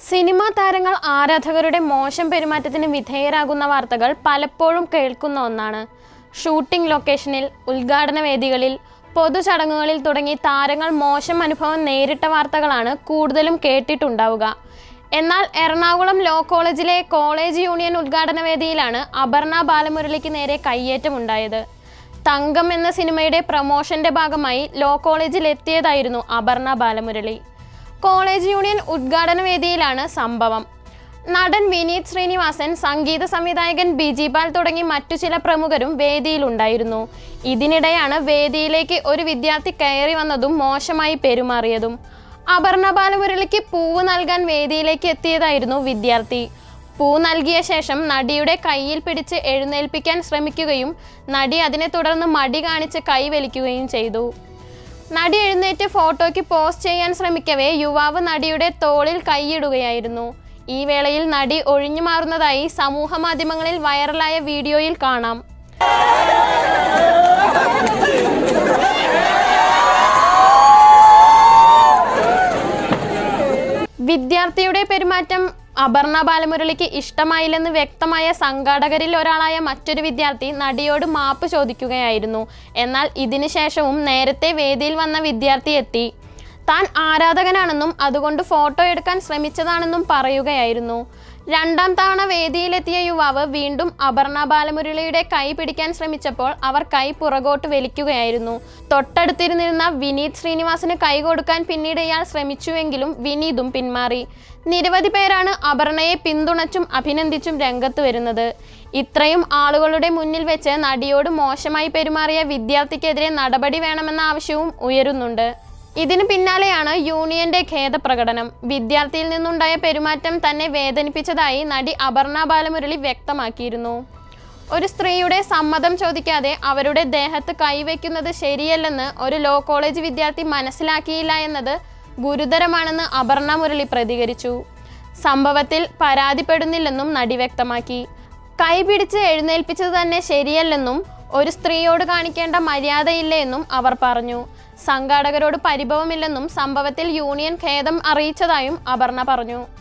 cinema താരങ്ങൾ ആരാധകരുടെ മോശം പെരുമാറ്റത്തിന് വിധേയരാകുന്ന വാർത്തകൾ പലപ്പോഴും കേൾക്കുന്ന ഒന്നാണ് ഷൂട്ടിംഗ് ലൊക്കേഷനിൽ ഉദ്ഘാടന വേദികളിൽ പൊതുചടങ്ങുകളിൽ തുടങ്ങി താരങ്ങൾ മോശം അനുഭവം നേരിട്ട വാർത്തകളാണ് കൂടുതലും കേട്ടിട്ടുണ്ടാവുക എന്നാൽ എറണാകുളം ലോ കോളേജിലെ കോളേജ് യൂണിയൻ ഉദ്ഘാടന വേദിയിലാണ് അപർണ ബാലമുരളിക്ക് നേരെ കയ്യേറ്റമുണ്ടായത് തങ്കം എന്ന സിനിമയുടെ പ്രമോഷന്റെ ഭാഗമായി ലോ കോളേജിൽ എത്തിയതായിരുന്നു അപർണ ബാലമുരളി കോളേജ് യൂണിയൻ ഉദ്ഘാടന വേദിയിലാണ് സംഭവം നടൻ വിനീത് ശ്രീനിവാസൻ സംഗീത സംവിധായകൻ ബിജി ബാൽ തുടങ്ങി മറ്റു ചില പ്രമുഖരും വേദിയിലുണ്ടായിരുന്നു ഇതിനിടെയാണ് വേദിയിലേക്ക് ഒരു വിദ്യാർത്ഥി കയറി വന്നതും മോശമായി പെരുമാറിയതും അപർണ ബാലമുരളിക്ക് പൂവ് നൽകാൻ വേദിയിലേക്ക് എത്തിയതായിരുന്നു വിദ്യാർത്ഥി പൂ നൽകിയ ശേഷം നടിയുടെ കയ്യിൽ പിടിച്ച് എഴുന്നേൽപ്പിക്കാൻ ശ്രമിക്കുകയും നടി അതിനെ തുടർന്ന് മടി കാണിച്ച് കൈ വലിക്കുകയും ചെയ്തു നടി എഴുന്നേറ്റ് ഫോട്ടോയ്ക്ക് പോസ്റ്റ് ചെയ്യാൻ ശ്രമിക്കവേ യുവാവ് നടിയുടെ തോളിൽ കൈയിടുകയായിരുന്നു ഈ വേളയിൽ നടി ഒഴിഞ്ഞു മാറുന്നതായി സമൂഹ മാധ്യമങ്ങളിൽ വൈറലായ വീഡിയോയിൽ കാണാം വിദ്യാർത്ഥിയുടെ പെരുമാറ്റം അപർണ ബാലമുരളിക്ക് ഇഷ്ടമായില്ലെന്ന് വ്യക്തമായ സംഘാടകരിൽ ഒരാളായ മറ്റൊരു വിദ്യാർത്ഥി നടിയോട് മാപ്പ് ചോദിക്കുകയായിരുന്നു എന്നാൽ ഇതിനു ശേഷവും നേരത്തെ വേദിയിൽ വന്ന വിദ്യാർത്ഥി എത്തി താൻ ആരാധകനാണെന്നും അതുകൊണ്ട് ഫോട്ടോ എടുക്കാൻ ശ്രമിച്ചതാണെന്നും പറയുകയായിരുന്നു രണ്ടാം തവണ വേദിയിലെത്തിയ യുവാവ് വീണ്ടും അപർണ ബാലമുരളിയുടെ കൈ പിടിക്കാൻ ശ്രമിച്ചപ്പോൾ അവർ കൈ പുറകോട്ട് വലിക്കുകയായിരുന്നു തൊട്ടടുത്തിരുന്നിരുന്ന വിനീത് ശ്രീനിവാസിന് കൈ കൊടുക്കാൻ പിന്നീട് ഇയാൾ ശ്രമിച്ചുവെങ്കിലും വിനീതും പിന്മാറി നിരവധി പേരാണ് അപർണയെ പിന്തുണച്ചും അഭിനന്ദിച്ചും രംഗത്ത് വരുന്നത് ഇത്രയും ആളുകളുടെ മുന്നിൽ വെച്ച് നടിയോട് മോശമായി പെരുമാറിയ വിദ്യാർത്ഥിക്കെതിരെ നടപടി വേണമെന്ന ആവശ്യവും ഉയരുന്നുണ്ട് ഇതിന് പിന്നാലെയാണ് യൂണിയന്റെ ഖേദപ്രകടനം വിദ്യാർത്ഥിയിൽ നിന്നുണ്ടായ പെരുമാറ്റം തന്നെ വേദനിപ്പിച്ചതായി നടി അപർണ ബാലമുരളി വ്യക്തമാക്കിയിരുന്നു ഒരു സ്ത്രീയുടെ സമ്മതം ചോദിക്കാതെ അവരുടെ ദേഹത്ത് കൈവയ്ക്കുന്നത് ശരിയല്ലെന്ന് ഒരു ലോ കോളേജ് വിദ്യാർത്ഥി മനസ്സിലാക്കിയില്ല എന്നത് ഗുരുതരമാണെന്ന് അപർണ മുരളി പ്രതികരിച്ചു സംഭവത്തിൽ പരാതിപ്പെടുന്നില്ലെന്നും നടി വ്യക്തമാക്കി കൈ പിടിച്ച് എഴുന്നേൽപ്പിച്ചത് തന്നെ ശരിയല്ലെന്നും ഒരു സ്ത്രീയോട് കാണിക്കേണ്ട മര്യാദയില്ല എന്നും അവർ പറഞ്ഞു സംഘാടകരോട് പരിഭവമില്ലെന്നും സംഭവത്തിൽ യൂണിയൻ ഖേദം അറിയിച്ചതായും അപർണ പറഞ്ഞു